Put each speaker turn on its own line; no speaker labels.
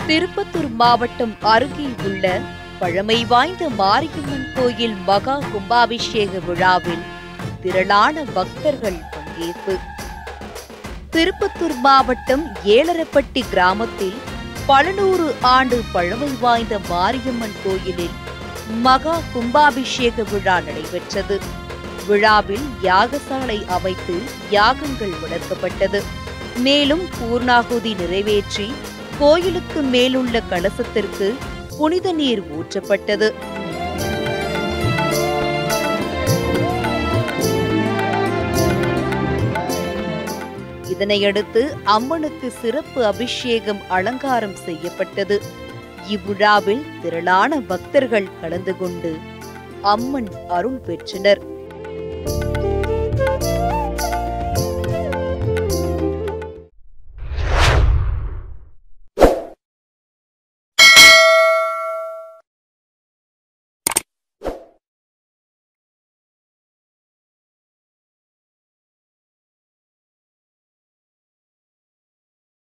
திருப்பத்தூர் மாவட்டம் அருகே உள்ள பழமை வாய்ந்த மாரியம்மன் கோயில் மகா கும்பாபிஷேக விழாவில் திரளான பக்தர்கள் பங்கேற்பு திருப்பத்தூர் மாவட்டம் ஏலரப்பட்டி கிராமத்தில் பல நூறு ஆண்டு பழமை வாய்ந்த மாரியம்மன் கோயிலில் மகா கும்பாபிஷேக விழா நடைபெற்றது விழாவில் யாகசாலை அமைத்து யாகங்கள் வளர்க்கப்பட்டது மேலும் பூர்ணாகுதி நிறைவேற்றி கோயிலுக்கு மேலுள்ள கலசத்திற்கு புனித நீர் ஊற்றப்பட்டது இதனையடுத்து அம்மனுக்கு சிறப்பு அபிஷேகம் அலங்காரம் செய்யப்பட்டது இவ்விழாவில் திரளான பக்தர்கள் கலந்து கொண்டு அம்மன் அருள் பெற்றனர்